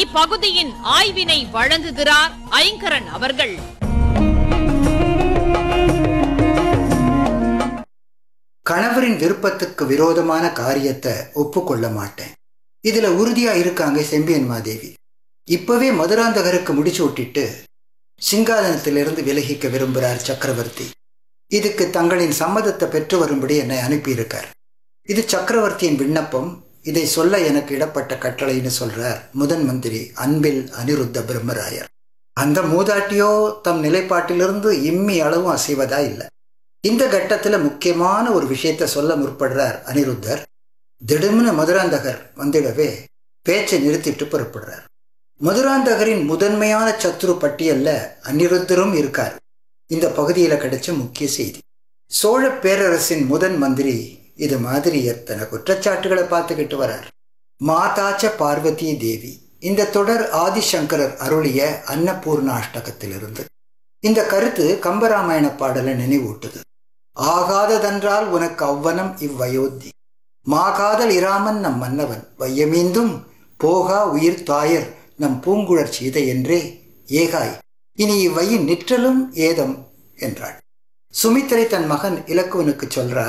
இப்பகுதியின் ஆய்வினை வழங்குகிறார் ஐங்கரன் அவர்கள் கணவரின் விருப்பத்துக்கு விரோதமான காரியத்தை ஒப்புக்கொள்ள மாட்டேன் இதுல உறுதியா இருக்காங்க செம்பியன் மாதேவி இப்பவே மதுராந்தகருக்கு முடிச்சு விட்டுட்டு சிங்காதனத்திலிருந்து விலகிக்க விரும்புகிறார் சக்கரவர்த்தி இதுக்கு தங்களின் சம்மதத்தை பெற்று வரும்படி என்னை அனுப்பியிருக்கார் இது சக்கரவர்த்தியின் விண்ணப்பம் இதை சொல்ல எனக்கு இடப்பட்ட கட்டளைன்னு சொல்றார் முதன் மந்திரி அன்பில் அனிருத்த பிரம்மராயர் அந்த மூதாட்டியோ தம் நிலைப்பாட்டிலிருந்து இம்மி அளவும் அசைவதா இல்லை இந்த கட்டத்துல முக்கியமான ஒரு விஷயத்த சொல்ல முற்படுறார் அனிருத்தர் திடும்னு மதுராந்தகர் வந்திடவே பேச்சை நிறுத்திட்டு புறப்படுறார் மதுராந்தகரின் முதன்மையான சத்துரு பட்டியல்ல அனிருத்தரும் இருக்கார் இந்த பகுதியில் கிடைச்ச முக்கிய செய்தி சோழ பேரரசின் முதன் மந்திரி இது மாதிரி எத்தனை குற்றச்சாட்டுகளை பார்த்துக்கிட்டு வரார் மாதாச்ச பார்வதி தேவி இந்த தொடர் ஆதிசங்கரர் அருளிய அன்னபூர்ணாஷ்டகத்திலிருந்து இந்த கருத்து கம்பராமாயண பாடலை நினைவூட்டுது ஆகாததென்றால் உனக்கு அவ்வனம் இவ்வயோத்தி மாகாதல் இராமன் நம் மன்னவன் வையமீந்தும் போகா உயிர் தாயர் நம் பூங்குழற் சீதை என்றே ஏகாய் இனி இவ்வையின் நிற்றலும் ஏதம் என்றாள் சுமித்திரை தன் மகன் இலக்குவனுக்கு சொல்றா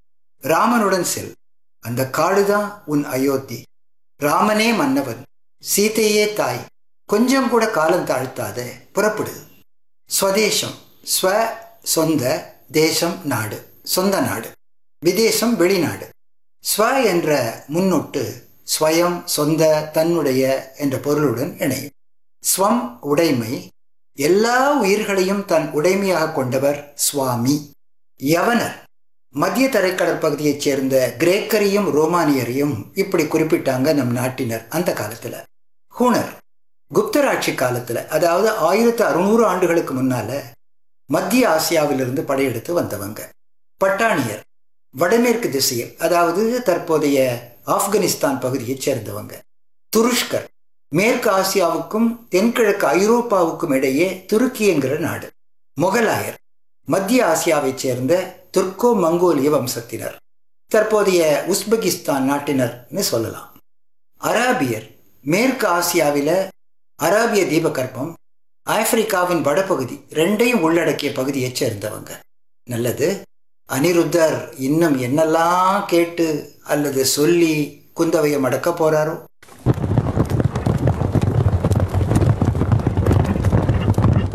ராமனுடன் செல் அந்த காடுதான் உன் அயோத்தி ராமனே மன்னவன் சீதையே தாய் கொஞ்சம் கூட காலம் தாழ்த்தாத புறப்படு ஸ்வதேசம் ஸ்வ சொந்த தேசம் நாடு சொந்த நாடு விதேசம் வெளிநாடு ஸ்வ என்ற முன்னொட்டு ஸ்வயம் சொந்த தன்னுடைய என்ற பொருளுடன் இணையும் ஸ்வம் உடைமை எல்லா உயிர்களையும் தன் உடைமையாக கொண்டவர் சுவாமி யவனர் மத்திய தரைக்கடல் பகுதியைச் சேர்ந்த கிரேக்கரையும் ரோமானியரையும் இப்படி குறிப்பிட்டாங்க நம் நாட்டினர் அந்த காலத்துல ஹூனர் குப்தராட்சி காலத்துல அதாவது ஆயிரத்து அறுநூறு ஆண்டுகளுக்கு முன்னால மத்திய ஆசியாவிலிருந்து படையெடுத்து வந்தவங்க பட்டாணியர் வடமேற்கு திசையில் அதாவது தற்போதைய ஆப்கானிஸ்தான் பகுதியைச் சேர்ந்தவங்க துருஷ்கர் மேற்கு ஆசியாவுக்கும் தென்கிழக்கு ஐரோப்பாவுக்கும் இடையே துருக்கிங்கிற நாடு முகலாயர் மத்திய ஆசியாவைச் சேர்ந்த துர்க்கோ மங்கோலிய வம்சத்தினர் தற்போதைய உஸ்பெகிஸ்தான் நாட்டினர்னு சொல்லலாம் அராபியர் மேற்கு ஆசியாவில அராபிய தீபகற்பம் ஆப்பிரிக்காவின் வடபகுதி ரெண்டையும் உள்ளடக்கிய பகுதியைச் சேர்ந்தவங்க நல்லது அனிருத்தர் இன்னும் என்னெல்லாம் கேட்டு அல்லது சொல்லி குந்தவையை மடக்க போறாரோ